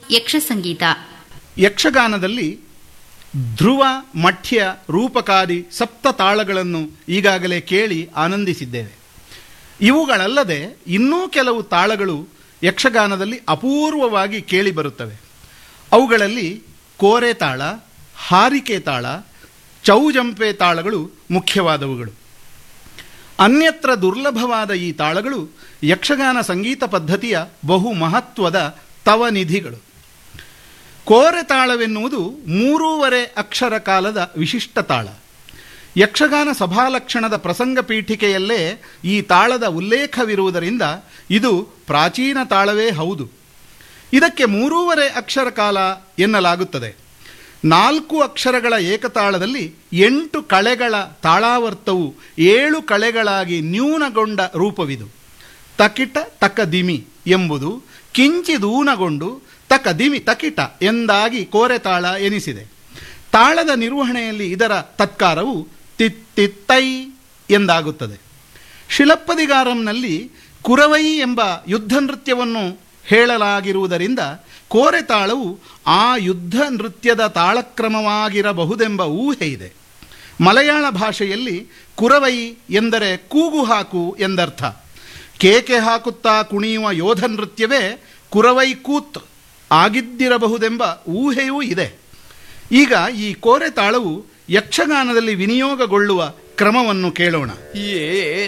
ಯಕ್ಷ ಸಂಗೀತ ಯಕ್ಷಗಾನದಲ್ಲಿ ಧ್ರುವ ಮಠ್ಯ ರೂಪಕಾದಿ ಸಪ್ತ ತಾಳಗಳನ್ನು ಈಗಾಗಲೇ ಕೇಳಿ ಆನಂದಿಸಿದ್ದೇವೆ ಇವುಗಳಲ್ಲದೆ ಇನ್ನೂ ಕೆಲವು ತಾಳಗಳು ಯಕ್ಷಗಾನದಲ್ಲಿ ಅಪೂರ್ವವಾಗಿ ಕೇಳಿಬರುತ್ತವೆ ಅವುಗಳಲ್ಲಿ ಕೋರೆ ತಾಳ ಹಾರಿಕೆ ತಾಳ ಚೌಜಂಪೆ ತಾಳಗಳು ಮುಖ್ಯವಾದವುಗಳು ಅನ್ಯತ್ರ ದುರ್ಲಭವಾದ ಈ ತಾಳಗಳು ಯಕ್ಷಗಾನ ಸಂಗೀತ ಪದ್ಧತಿಯ ಬಹು ಮಹತ್ವದ ತವನಿಧಿಗಳು ಕೋರೆ ತಾಳವೆನ್ನುವುದು ಮೂರೂವರೆ ಅಕ್ಷರ ಕಾಲದ ವಿಶಿಷ್ಟ ತಾಳ ಯಕ್ಷಗಾನ ಸಭಾಲಕ್ಷಣದ ಪ್ರಸಂಗ ಪೀಠಿಕೆಯಲ್ಲೇ ಈ ತಾಳದ ಉಲ್ಲೇಖವಿರುವುದರಿಂದ ಇದು ಪ್ರಾಚೀನ ತಾಳವೇ ಹೌದು ಇದಕ್ಕೆ ಮೂರೂವರೆ ಅಕ್ಷರ ಕಾಲ ಎನ್ನಲಾಗುತ್ತದೆ ನಾಲ್ಕು ಅಕ್ಷರಗಳ ಏಕತಾಳದಲ್ಲಿ ಎಂಟು ಕಳೆಗಳ ತಾಳಾವರ್ತವು ಏಳು ಕಳೆಗಳಾಗಿ ನ್ಯೂನಗೊಂಡ ರೂಪವಿದು ತಕಿಟ ತಕದಿಮಿ ಎಂಬುದು ಕಿಂಚಿದೂನಗೊಂಡು ತಕದಿಮಿ ತಕಿಟ ಎಂದಾಗಿ ಕೋರೆತಾಳ ಎನಿಸಿದೆ ತಾಳದ ನಿರ್ವಹಣೆಯಲ್ಲಿ ಇದರ ತತ್ಕಾರವು ತಿತ್ತಿತ್ತೈ ಎಂದಾಗುತ್ತದೆ ಶಿಲಪ್ಪದಿಗಾರಂನಲ್ಲಿ ಕುರವೈ ಎಂಬ ಯುದ್ಧ ನೃತ್ಯವನ್ನು ಹೇಳಲಾಗಿರುವುದರಿಂದ ಕೋರೆ ತಾಳವು ಆ ಯುದ್ಧ ನೃತ್ಯದ ತಾಳಕ್ರಮವಾಗಿರಬಹುದೆಂಬ ಊಹೆ ಇದೆ ಮಲಯಾಳ ಭಾಷೆಯಲ್ಲಿ ಕುರವೈ ಎಂದರೆ ಕೂಗು ಹಾಕು ಎಂದರ್ಥ ಕೇಕೆ ಹಾಕುತ್ತಾ ಕುಣಿಯುವ ಯೋಧ ನೃತ್ಯವೇ ಕುರವೈ ಕೂತ್ ಆಗಿದ್ದಿರಬಹುದೆಂಬ ಊಹೆಯೂ ಇದೆ ಈಗ ಈ ಕೋರೆ ತಾಳವು ಯಕ್ಷಗಾನದಲ್ಲಿ ವಿನಿಯೋಗಗೊಳ್ಳುವ ಕ್ರಮವನ್ನು ಕೇಳೋಣ ಏ